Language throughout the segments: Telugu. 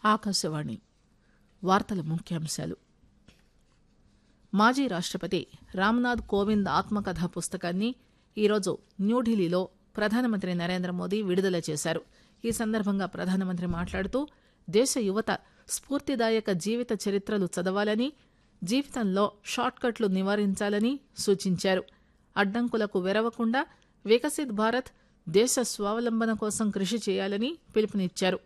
ఆకాశవాణి వార్తల ముఖ్యాంశాలు మాజీ రాష్టపతి రామ్నాథ్ కోవింద్ ఆత్మకథ పుస్తకాన్ని ఈరోజు న్యూఢిల్లీలో ప్రధానమంత్రి నరేంద్ర మోదీ విడుదల చేశారు ఈ సందర్భంగా ప్రధానమంత్రి మాట్లాడుతూ దేశ యువత స్ఫూర్తిదాయక జీవిత చరిత్రలు చదవాలని జీవితంలో షార్ట్ కట్లు నివారించాలని సూచించారు అడ్డంకులకు వెరవకుండా వికసిత్ భారత్ దేశ స్వావలంబన కోసం కృషి చేయాలని పిలుపునిచ్చారు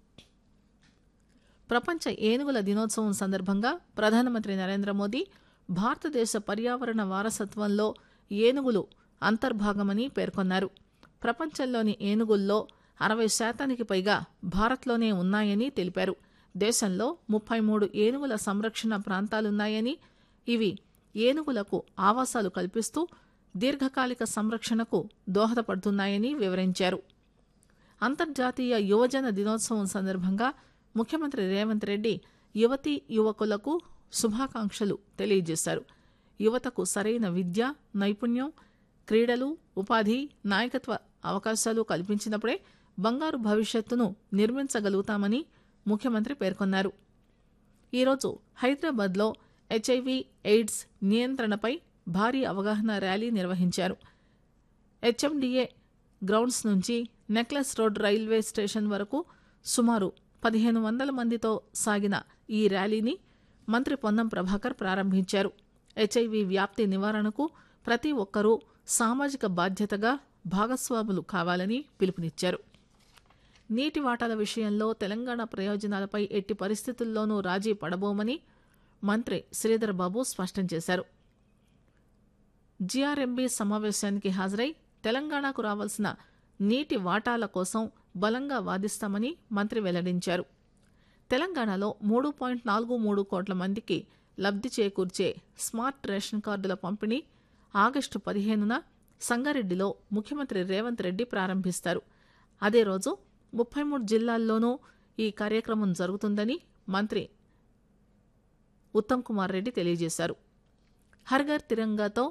ప్రపంచ ఏనుగుల దినోత్సవం సందర్భంగా ప్రధానమంత్రి నరేంద్ర మోదీ భారతదేశ పర్యావరణ వారసత్వంలో ఏనుగులు అంతర్భాగమని పేర్కొన్నారు ప్రపంచంలోని ఏనుగుల్లో అరవై శాతానికి పైగా భారత్లోనే ఉన్నాయని తెలిపారు దేశంలో ముప్పై మూడు ఏనుగుల సంరక్షణ ప్రాంతాలున్నాయని ఇవి ఏనుగులకు ఆవాసాలు కల్పిస్తూ దీర్ఘకాలిక సంరక్షణకు దోహదపడుతున్నాయని వివరించారు అంతర్జాతీయ యువజన దినోత్సవం సందర్భంగా ముఖ్యమంత్రి రేవంత్ రెడ్డి యువతీ యువకులకు శుభాకాంక్షలు తెలియజేశారు యువతకు సరైన విద్య నైపుణ్యం క్రీడలు ఉపాధి నాయకత్వ అవకాశాలు కల్పించినప్పుడే బంగారు భవిష్యత్తును నిర్మించగలుగుతామని ముఖ్యమంత్రి పేర్కొన్నారు ఈరోజు హైదరాబాద్లో హెచ్ఐవి ఎయిడ్స్ నియంత్రణపై భారీ అవగాహన ర్యాలీ నిర్వహించారు హెచ్ఎండిఏ గ్రౌండ్స్ నుంచి నెక్లెస్ రోడ్ రైల్వే స్టేషన్ వరకు సుమారు పదిహేను వందల మందితో సాగిన ఈ ర్యాలీని మంత్రి పొన్నం ప్రభాకర్ ప్రారంభించారు హెచ్ఐవి వ్యాప్తి నివారణకు ప్రతి ఒక్కరూ సామాజిక బాధ్యతగా భాగస్వాములు కావాలని పిలుపునిచ్చారు నీటి వాటాల విషయంలో తెలంగాణ ప్రయోజనాలపై ఎట్టి పరిస్థితుల్లోనూ రాజీ పడబోమని మంత్రి శ్రీధర్ బాబు స్పష్టం చేశారు జీఆర్ఎంబీ సమావేశానికి హాజరై తెలంగాణకు రావాల్సిన నీటి వాటాల కోసం బలంగా వాదిస్తామని మంత్రి వెల్లడించారు తెలంగాణలో మూడు పాయింట్ నాలుగు మూడు కోట్ల మందికి లబ్ది చేకూర్చే స్మార్ట్ రేషన్ కార్డుల పంపిణీ ఆగస్టు పదిహేనున సంగారెడ్డిలో ముఖ్యమంత్రి రేవంత్ రెడ్డి ప్రారంభిస్తారు అదే రోజు ముప్పై మూడు జిల్లాల్లోనూ ఈ కార్యక్రమం జరుగుతుందని మంత్రి ఉత్తమ్ కుమార్ రెడ్డి తెలియజేశారు హర్ఘర్ తిరంగాతో